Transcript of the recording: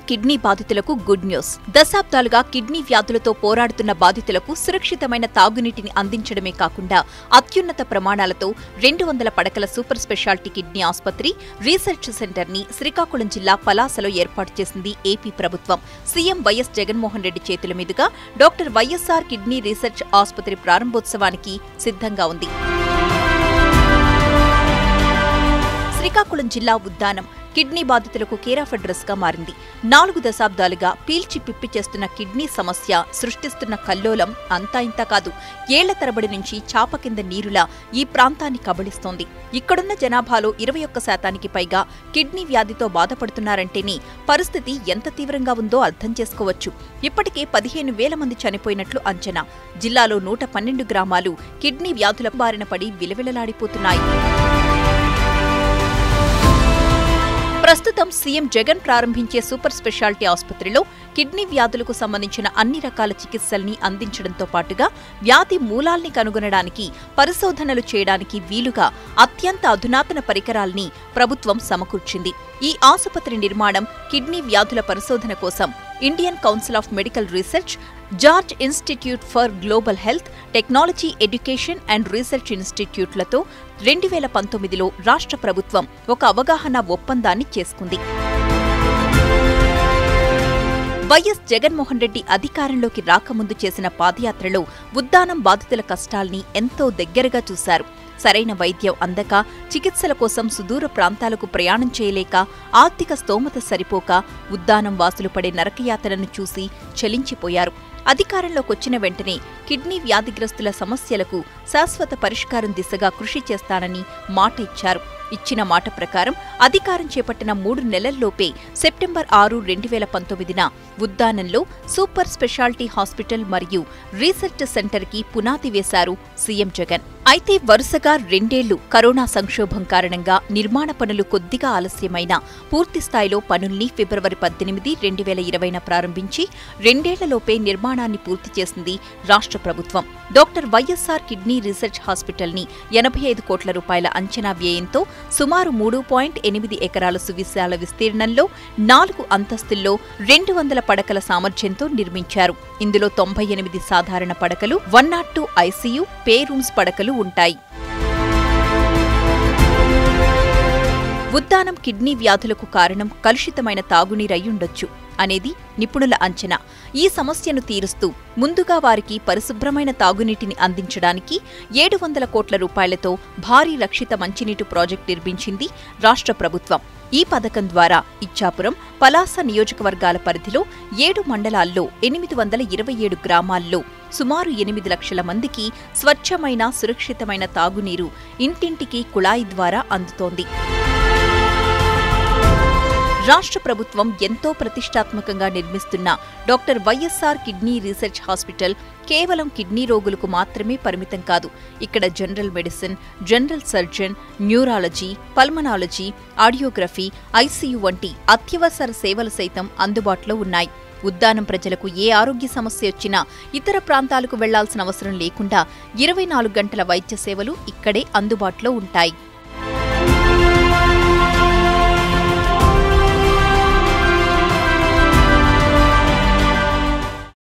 kidney బాధితులకు good news దశాబ్దాలుగా kidney వ్యాధులతో పోరాడుతున్న బాధితులకు సురక్షితమైన తాగునీటిని అందించడమే కాకుండా అత్యున్నత ప్రమాణాలతో రెండు వందల పడకల సూపర్ స్పెషాలిటీ కిడ్నీ ఆసుపత్రి రీసెర్చ్ సెంటర్ ని శ్రీకాకుళం జిల్లా పలాసలో ఏర్పాటు చేసింది ఏపీ ప్రభుత్వం సీఎం వైఎస్ జగన్మోహన్ రెడ్డి చేతుల మీదుగా డాక్టర్ వైఎస్ఆర్ కిడ్నీ రీసెర్చ్ ఆసుపత్రి ప్రారంభోత్సవానికి సిద్ధంగా ఉంది శ్రీకాకుళం జిల్లా ఉద్దానం కిడ్నీ బాధితులకు కేర్ ఆఫ్ అడ్రస్ గా మారింది నాలుగు దశాబ్దాలుగా పీల్చి పిప్పి చేస్తున్న కిడ్నీ సమస్య సృష్టిస్తున్న కల్లోలం అంతా ఇంతా కాదు ఏళ్ల తరబడి నుంచి చాప కింద నీరులా ఈ ప్రాంతాన్ని కబళిస్తోంది ఇక్కడున్న జనాభాలో ఇరవై ఒక్క శాతానికి పైగా కిడ్నీ వ్యాధితో బాధపడుతున్నారంటేనే పరిస్థితి ఎంత తీవ్రంగా ఉందో అర్థం చేసుకోవచ్చు ఇప్పటికే పదిహేను వేల మంది చనిపోయినట్లు అంచనా జిల్లాలో నూట పన్నెండు గ్రామాలు కిడ్నీ వ్యాధుల బారిన పడి విలవిలలాడిపోతున్నాయి ప్రస్తుతం సీఎం జగన్ ప్రారంభించే సూపర్ స్పెషాలిటీ ఆసుపత్రిలో కిడ్నీ వ్యాధులకు సంబంధించిన అన్ని రకాల చికిత్సల్ని అందించడంతో పాటుగా వ్యాధి మూలాల్ని కనుగొనడానికి పరిశోధనలు చేయడానికి వీలుగా అత్యంత అధునాతన పరికరాల్ని ప్రభుత్వం సమకూర్చింది ఈ ఆసుపత్రి నిర్మాణం కిడ్నీ వ్యాధుల పరిశోధన కోసం Indian council of medical research George institute for global health technology education and research ఇన్స్టిట్యూట్లతో రెండు వేల పంతొమ్మిదిలో రాష్ట్ర ప్రభుత్వం ఒక అవగాహన ఒప్పందాన్ని చేసుకుంది వైఎస్ జగన్మోహన్ రెడ్డి అధికారంలోకి రాకముందు చేసిన పాదయాత్రలో ఉద్దానం బాధితుల కష్టాల్ని ఎంతో దగ్గరగా చూశారు సరైన వైద్యం అందక చికిత్సల కోసం సుదూర ప్రాంతాలకు ప్రయాణం చేయలేక ఆర్థిక స్తోమత సరిపోక ఉద్దానం వాసులు పడే నరకయాతనను చూసి చలించిపోయారు అధికారంలోకొచ్చిన వెంటనే కిడ్నీ వ్యాధిగ్రస్తుల సమస్యలకు శాశ్వత పరిష్కారం దిశగా కృషి చేస్తానని మాట ఇచ్చారు ఇచ్చిన మాట ప్రకారం అధికారం చేపట్టిన మూడు నెలల్లోపే సెప్టెంబర్ ఆరు రెండు వేల పంతొమ్మిదిన ఉద్దానంలో సూపర్ స్పెషాలిటీ హాస్పిటల్ మరియు రీసెర్చ్ సెంటర్కి పునాది వేశారు సీఎం జగన్ అయితే వరుసగా రెండేళ్లు కరోనా సంక్షోభం కారణంగా నిర్మాణ పనులు కొద్దిగా ఆలస్యమైన పూర్తి స్థాయిలో పనుల్ని ఫిబ్రవరి పద్దెనిమిది రెండు వేల ఇరవైన ప్రారంభించి రెండేళ్లలోపే నిర్మాణాన్ని పూర్తి చేసింది రాష్ట్ర ప్రభుత్వం doctor YSR kidney research hospital ని ఎనభై ఐదు కోట్ల రూపాయల అంచనా వ్యయంతో సుమారు మూడు పాయింట్ ఎనిమిది ఎకరాల సువిశాల విస్తీర్ణంలో నాలుగు అంతస్తుల్లో రెండు వందల పడకల సామర్థ్యంతో నిర్మించారు ఇందులో తొంభై ఎనిమిది సాధారణ పడకలు one nought two ICU pay rooms పడకలు ఉంటాయి ఉద్దానం కిడ్నీ వ్యాధులకు కారణం కలుషితమైన తాగునీరయ్యుండొచ్చు అనేది నిపుణుల అంచనా ఈ సమస్యను తీరుస్తూ ముందుగా వారికి పరిశుభ్రమైన తాగునీటిని అందించడానికి ఏడు వందల కోట్ల రూపాయలతో భారీ రక్షిత మంచినీటి ప్రాజెక్టు నిర్మించింది రాష్ట్ర ప్రభుత్వం ఈ పథకం ద్వారా ఇచ్చాపురం పలాస నియోజకవర్గాల పరిధిలో ఏడు మండలాల్లో ఎనిమిది వందల ఇరవై ఏడు గ్రామాల్లో సుమారు ఎనిమిది లక్షల మందికి స్వచ్ఛమైన సురక్షితమైన తాగునీరు ఇంటింటికి కుళాయి ద్వారా అందుతోంది రాష్ట్ర ప్రభుత్వం ఎంతో ప్రతిష్టాత్మకంగా నిర్మిస్తున్న doctor YSR kidney research hospital కేవలం కిడ్నీ రోగులకు మాత్రమే పరిమితం కాదు ఇక్కడ general medicine general surgeon neurology pulmonology audiography ICU వంటి అత్యవసర సేవలు సైతం అందుబాటులో ఉన్నాయి ఉద్దానం ప్రజలకు ఏ ఆరోగ్య సమస్య వచ్చినా ఇతర ప్రాంతాలకు వెళ్లాల్సిన అవసరం లేకుండా ఇరవై నాలుగు గంటల వైద్య సేవలు ఇక్కడే అందుబాటులో ఉంటాయి